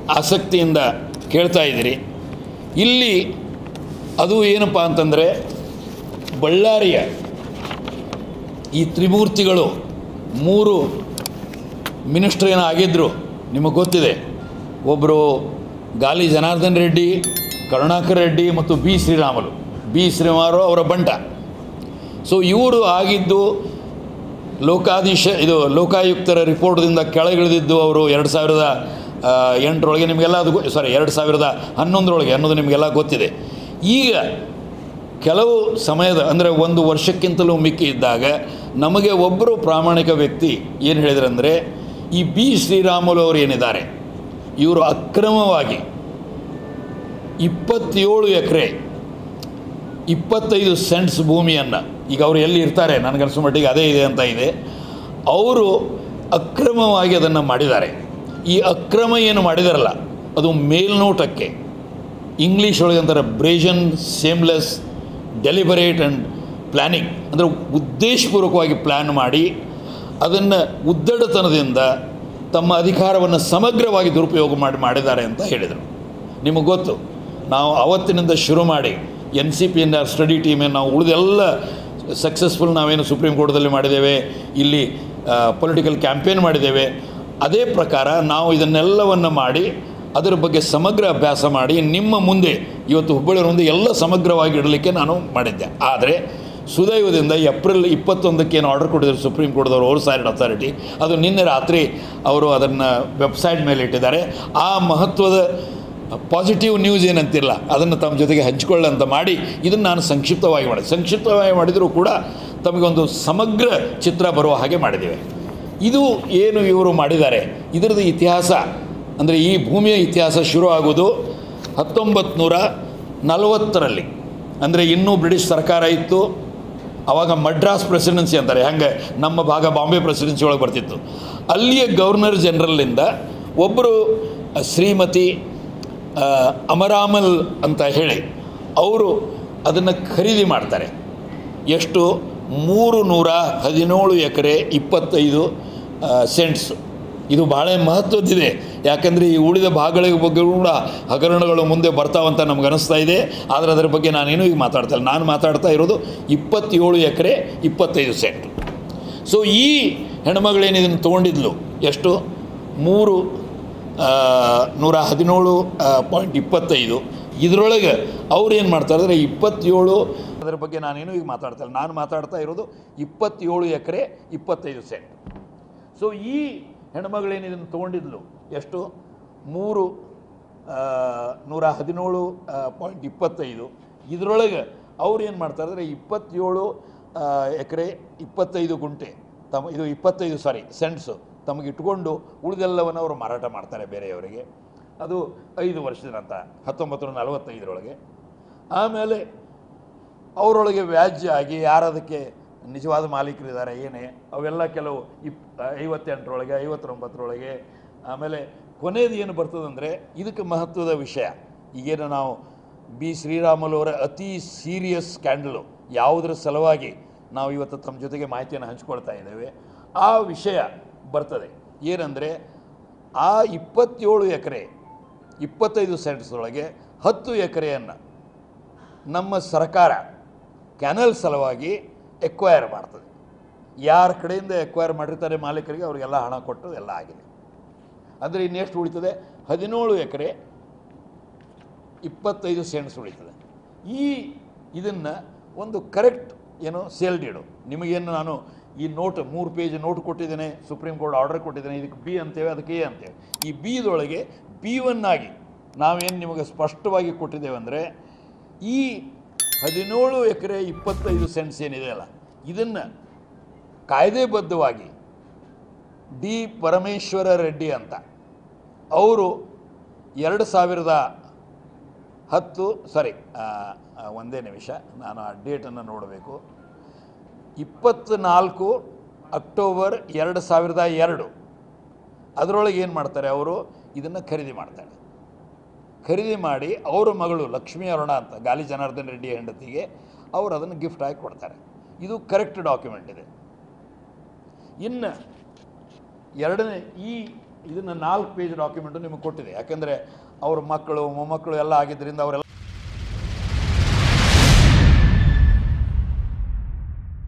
ಆಸಕ್ತಿಯಿಂದ ಕೇಳ್ತಾ ಇದ್ದೀರಿ ಇಲ್ಲಿ ಅದು ಏನಪ್ಪ ಅಂತಂದರೆ ಬಳ್ಳಾರಿಯ ಈ ತ್ರಿಮೂರ್ತಿಗಳು ಮೂರು ಮಿನಿಸ್ಟ್ರ್ ಏನೋ ಆಗಿದ್ದರು ನಿಮಗೆ ಗೊತ್ತಿದೆ ಒಬ್ಬರು ಗಾಲಿ ಜನಾರ್ದನ್ ರೆಡ್ಡಿ ಕರುಣಾಕರ್ ರೆಡ್ಡಿ ಮತ್ತು ಬಿ ಶ್ರೀರಾಮುಲು ಬಿ ಶ್ರೀರಾಮರು ಅವರ ಬಂಟ ಸೊ ಇವರು ಆಗಿದ್ದು ಲೋಕಾಧೀಶ ಇದು ಲೋಕಾಯುಕ್ತರ ರಿಪೋರ್ಟ್ದಿಂದ ಕೆಳಗಿಳಿದಿದ್ದು ಅವರು ಎರಡು ಸಾವಿರದ ಆ, ಎಂಟರೊಳಗೆ ನಿಮಗೆಲ್ಲ ಅದು ಸಾರಿ ಎರಡು ಸಾವಿರದ ಹನ್ನೊಂದರೊಳಗೆ ಅನ್ನೋದು ನಿಮಗೆಲ್ಲ ಗೊತ್ತಿದೆ ಈಗ ಕೆಲವು ಸಮಯದ ಅಂದರೆ ಒಂದು ವರ್ಷಕ್ಕಿಂತಲೂ ಮಿಕ್ಕಿ ಇದ್ದಾಗ ನಮಗೆ ಒಬ್ಬರು ಪ್ರಾಮಾಣಿಕ ವ್ಯಕ್ತಿ ಏನು ಹೇಳಿದ್ರಂದರೆ ಈ ಬಿ ಶ್ರೀರಾಮುಲು ಅವರು ಏನಿದ್ದಾರೆ ಇವರು ಅಕ್ರಮವಾಗಿ ಇಪ್ಪತ್ತೇಳು ಎಕರೆ ಇಪ್ಪತ್ತೈದು ಸೆಂಟ್ಸ್ ಭೂಮಿಯನ್ನು ಈಗ ಅವರು ಎಲ್ಲಿ ಇರ್ತಾರೆ ನನಗನ್ಸೋ ಮಟ್ಟಿಗೆ ಅದೇ ಇದೆ ಅಂತ ಇದೆ ಅವರು ಅಕ್ರಮವಾಗಿ ಅದನ್ನು ಮಾಡಿದ್ದಾರೆ ಈ ಅಕ್ರಮ ಏನು ಮಾಡಿದಾರಲ್ಲ ಅದು ಮೇಲ್ನೋಟಕ್ಕೆ ಇಂಗ್ಲೀಷ್ ಒಳಗೆ ಅಂತಾರೆ brazen seamless deliberate and planning ಅಂದರೆ ಉದ್ದೇಶಪೂರ್ವಕವಾಗಿ ಪ್ಲ್ಯಾನ್ ಮಾಡಿ ಅದನ್ನು ಉದ್ದಡತನದಿಂದ ತಮ್ಮ ಅಧಿಕಾರವನ್ನು ಸಮಗ್ರವಾಗಿ ದುರುಪಯೋಗ ಮಾಡಿ ಮಾಡಿದ್ದಾರೆ ಅಂತ ಹೇಳಿದರು ನಿಮಗೆ ಗೊತ್ತು ನಾವು ಅವತ್ತಿನಿಂದ ಶುರು ಮಾಡಿ ಎನ್ ಸಿ ಪಿಯಿಂದ ಸ್ಟಡಿ ಟೀಮೇನು ನಾವು ಉಳಿದೆಲ್ಲ ಸಕ್ಸಸ್ಫುಲ್ ನಾವೇನು ಸುಪ್ರೀಂ ಕೋರ್ಟ್ದಲ್ಲಿ ಮಾಡಿದ್ದೇವೆ ಇಲ್ಲಿ ಪೊಲಿಟಿಕಲ್ ಕ್ಯಾಂಪೇನ್ ಮಾಡಿದ್ದೇವೆ ಅದೇ ಪ್ರಕಾರ ನಾವು ಇದನ್ನೆಲ್ಲವನ್ನು ಮಾಡಿ ಅದರ ಬಗ್ಗೆ ಸಮಗ್ರ ಅಭ್ಯಾಸ ಮಾಡಿ ನಿಮ್ಮ ಮುಂದೆ ಇವತ್ತು ಹುಬ್ಬಳ್ಳಿಯವರ ಮುಂದೆ ಎಲ್ಲ ಸಮಗ್ರವಾಗಿ ಇಡಲಿಕ್ಕೆ ನಾನು ಮಾಡಿದ್ದೆ ಆದರೆ ಸುದೈವದಿಂದ ಏಪ್ರಿಲ್ ಇಪ್ಪತ್ತೊಂದಕ್ಕೆ ಏನು ಆರ್ಡರ್ ಕೊಟ್ಟಿದ್ದಾರೆ ಸುಪ್ರೀಂ ಕೋರ್ಟ್ದವರು ಓವರ್ ಸೈಡ್ ಅಥಾರಿಟಿ ಅದು ನಿನ್ನೆ ರಾತ್ರಿ ಅವರು ಅದನ್ನು ವೆಬ್ಸೈಟ್ ಮೇಲೆ ಇಟ್ಟಿದ್ದಾರೆ ಆ ಮಹತ್ವದ ಪಾಸಿಟಿವ್ ನ್ಯೂಸ್ ಏನಂತಿಲ್ಲ ಅದನ್ನು ತಮ್ಮ ಜೊತೆಗೆ ಹಂಚಿಕೊಳ್ಳಂತ ಮಾಡಿ ಇದನ್ನು ನಾನು ಸಂಕ್ಷಿಪ್ತವಾಗಿ ಮಾಡಿದೆ ಸಂಕ್ಷಿಪ್ತವಾಗಿ ಮಾಡಿದರೂ ಕೂಡ ತಮಗೊಂದು ಸಮಗ್ರ ಚಿತ್ರ ಬರುವ ಹಾಗೆ ಮಾಡಿದ್ದೇವೆ ಇದು ಏನು ಇವರು ಮಾಡಿದ್ದಾರೆ ಇದರದ್ದು ಇತಿಹಾಸ ಅಂದರೆ ಈ ಭೂಮಿಯ ಇತಿಹಾಸ ಶುರು ಆಗೋದು ಹತ್ತೊಂಬತ್ತು ನೂರ ನಲವತ್ತರಲ್ಲಿ ಅಂದರೆ ಇನ್ನೂ ಬ್ರಿಟಿಷ್ ಸರ್ಕಾರ ಇತ್ತು ಆವಾಗ ಮಡ್ರಾಸ್ ಪ್ರೆಸಿಡೆನ್ಸಿ ಅಂತಾರೆ ಹಂಗೆ ನಮ್ಮ ಭಾಗ ಬಾಂಬೆ ಪ್ರೆಸಿಡೆನ್ಸಿ ಒಳಗೆ ಬರ್ತಿತ್ತು ಅಲ್ಲಿಯ ಗವರ್ನರ್ ಜನರಲ್ಲಿಂದ ಒಬ್ಬರು ಶ್ರೀಮತಿ ಆ, ಅಮರಾಮಲ್ ಅಂತ ಹೇಳಿ ಅವರು ಅದನ್ನು ಖರೀದಿ ಮಾಡ್ತಾರೆ ಎಷ್ಟು ಮೂರು ನೂರ ಹದಿನೇಳು ಎಕರೆ ಇಪ್ಪತ್ತೈದು ಸೆಂಟ್ಸ್ ಇದು ಭಾಳ ಮಹತ್ವದ್ದಿದೆ ಯಾಕಂದರೆ ಈ ಉಳಿದ ಭಾಗಗಳ ಬಗ್ಗೆ ಕೂಡ ಹಗರಣಗಳು ಮುಂದೆ ಬರ್ತಾವಂತ ನಮ್ಗೆ ಅನಿಸ್ತಾ ಇದೆ ಆದರೆ ಅದರ ಬಗ್ಗೆ ನಾನೇನು ಈಗ ಮಾತಾಡ್ತಾ ಇಲ್ಲ ನಾನು ಮಾತಾಡ್ತಾ ಇರೋದು ಇಪ್ಪತ್ತೇಳು ಎಕರೆ ಇಪ್ಪತ್ತೈದು ಸೆಂಟ್ ಸೊ ಈ ಹೆಣ್ಮಗಳೇನು ಇದನ್ನು ತೊಗೊಂಡಿದ್ಲು ಎಷ್ಟು ಮೂರು ಆ, ನೂರ ಹದಿನೇಳು ಪಾಯಿಂಟ್ ಇಪ್ಪತ್ತೈದು ಇದರೊಳಗೆ ಅವ್ರು ಏನು ಮಾಡ್ತಾರೆ ಅಂದರೆ ಇಪ್ಪತ್ತೇಳು ಅದರ ಬಗ್ಗೆ ನಾನೇನು ಈಗ ಮಾತಾಡ್ತಾ ಇಲ್ಲ ನಾನು ಮಾತಾಡ್ತಾ ಇರೋದು ಇಪ್ಪತ್ತೇಳು ಎಕರೆ ಇಪ್ಪತ್ತೈದು ಸೆಂಟ್ ಸೊ ಈ ಹೆಣ್ಮಗಳೇನು ಇದನ್ನು ತೊಗೊಂಡಿದ್ಲು ಎಷ್ಟು ಮೂರು ಆ, ನೂರ ಹದಿನೇಳು ಪಾಯಿಂಟ್ ಇಪ್ಪತ್ತೈದು ಇದರೊಳಗೆ ಅವ್ರು ಏನು ಮಾಡ್ತಾರೆ ಅಂದರೆ ಇಪ್ಪತ್ತೇಳು ಎಕರೆ ಇಪ್ಪತ್ತೈದು ಗುಂಟೆ ತಮ್ಮ ಇದು ಇಪ್ಪತ್ತೈದು ಸಾರಿ ಸೆಂಟ್ಸು ತಮಗೆ ಇಟ್ಕೊಂಡು ಉಳಿದೆಲ್ಲವನ್ನು ಅವರು ಮಾರಾಟ ಮಾಡ್ತಾರೆ ಬೇರೆಯವರಿಗೆ ಅದು ಐದು ವರ್ಷದ ನಂತರ ಹತ್ತೊಂಬತ್ತು ನೂರ ನಲವತ್ತೈದರೊಳಗೆ ಆಮೇಲೆ ಅವರೊಳಗೆ ವ್ಯಾಜ್ಯ ಆಗಿ ಯಾರದಕ್ಕೆ ನಿಜವಾದ ಮಾಲೀಕರಿದ್ದಾರೆ ಏನೇ ಅವೆಲ್ಲ ಕೆಲವು ಇಪ್ ಐವತ್ತೆಂಟರೊಳಗೆ ಐವತ್ತೊಂಬತ್ತರೊಳಗೆ ಆಮೇಲೆ ಕೊನೆಯದು ಏನು ಬರ್ತದಂದರೆ ಇದಕ್ಕೆ ಮಹತ್ವದ ವಿಷಯ ಈಗೇನು ನಾವು ಬಿ ಶ್ರೀರಾಮುಲು ಅವರ ಅತಿ ಸೀರಿಯಸ್ ಸ್ಕ್ಯಾಂಡಲು ಯಾವುದರ ಸಲುವಾಗಿ ನಾವು ಇವತ್ತು ತಮ್ಮ ಜೊತೆಗೆ ಮಾಹಿತಿಯನ್ನು ಹಂಚ್ಕೊಳ್ತಾ ಇದ್ದೇವೆ ಆ ವಿಷಯ ಬರ್ತದೆ ಏನಂದರೆ ಆ ಇಪ್ಪತ್ತೇಳು ಎಕರೆ ಇಪ್ಪತ್ತೈದು ಸೆಂಟ್ಸ್ದೊಳಗೆ ಹತ್ತು ಎಕರೆಯನ್ನು ನಮ್ಮ ಸರ್ಕಾರ ಕ್ಯಾನಲ್ ಸಲುವಾಗಿ ಎಕ್ವೈರ್ ಮಾಡ್ತದೆ ಯಾರ ಕಡೆಯಿಂದ ಎಕ್ವೈರ್ ಮಾಡಿರ್ತಾರೆ ಮಾಲೀಕರಿಗೆ ಅವರಿಗೆಲ್ಲ ಹಣ ಕೊಟ್ಟು ಎಲ್ಲ ಆಗಿದೆ ಅಂದರೆ ಇನ್ನೆಷ್ಟು ಉಳಿತದೆ ಹದಿನೇಳು ಎಕರೆ ಇಪ್ಪತ್ತೈದು ಸೆಂಟ್ಸ್ ಉಳಿತದೆ ಈ ಇದನ್ನು ಒಂದು ಕರೆಕ್ಟ್ ಏನೋ ಸೇಲ್ ಡೀಡು ನಿಮಗೇನು ನಾನು ಈ ನೋಟ್ ಮೂರು ಪೇಜ್ ನೋಟ್ ಕೊಟ್ಟಿದ್ದೇನೆ ಸುಪ್ರೀಂ ಕೋರ್ಟ್ ಆರ್ಡರ್ ಕೊಟ್ಟಿದ್ದೇನೆ ಇದಕ್ಕೆ ಬಿ ಅಂತೇವೆ ಅದಕ್ಕೆ ಎ ಅಂತೇವೆ ಈ ಬಿದೊಳಗೆ ಬಿ ಒನ್ ಆಗಿ ನಾವೇನು ನಿಮಗೆ ಸ್ಪಷ್ಟವಾಗಿ ಕೊಟ್ಟಿದ್ದೇವೆ ಅಂದರೆ ಈ ಹದಿನೇಳು ಎಕರೆ ಇಪ್ಪತ್ತೈದು ಸೆಂಟ್ಸ್ ಏನಿದೆ ಅಲ್ಲ ಇದನ್ನು ಕಾಯ್ದೆಬದ್ಧವಾಗಿ ಡಿ ಪರಮೇಶ್ವರ ರೆಡ್ಡಿ ಅಂತ ಅವರು ಎರಡು ಸಾವಿರದ ಹತ್ತು ಸಾರಿ ಒಂದೇ ನಿಮಿಷ ನಾನು ಆ ಡೇಟನ್ನು ನೋಡಬೇಕು ಇಪ್ಪತ್ತ್ನಾಲ್ಕು ಅಕ್ಟೋಬರ್ ಎರಡು ಸಾವಿರದ ಎರಡು ಅದರೊಳಗೆ ಏನು ಮಾಡ್ತಾರೆ ಅವರು ಇದನ್ನು ಖರೀದಿ ಮಾಡ್ತಾರೆ ಖರೀದಿ ಮಾಡಿ ಅವರ ಮಗಳು ಲಕ್ಷ್ಮೀ ಅರುಣ ಅಂತ ಗಾಲಿ ಜನಾರ್ದನ್ ರೆಡ್ಡಿ ಹೆಂಡತಿಗೆ ಅವರು ಅದನ್ನು ಗಿಫ್ಟ್ ಆಗಿ ಕೊಡ್ತಾರೆ ಇದು ಕರೆಕ್ಟ್ ಡಾಕ್ಯುಮೆಂಟ್ ಇದೆ ಇನ್ನು ಎರಡನೇ ಈ ಇದನ್ನು ನಾಲ್ಕು ಪೇಜ್ ಡಾಕ್ಯುಮೆಂಟು ನಿಮಗೆ ಕೊಟ್ಟಿದೆ ಯಾಕೆಂದರೆ ಅವ್ರ ಮಕ್ಕಳು ಮೊಮ್ಮಕ್ಕಳು ಎಲ್ಲ ಆಗಿದ್ದರಿಂದ ಅವರೆಲ್ಲ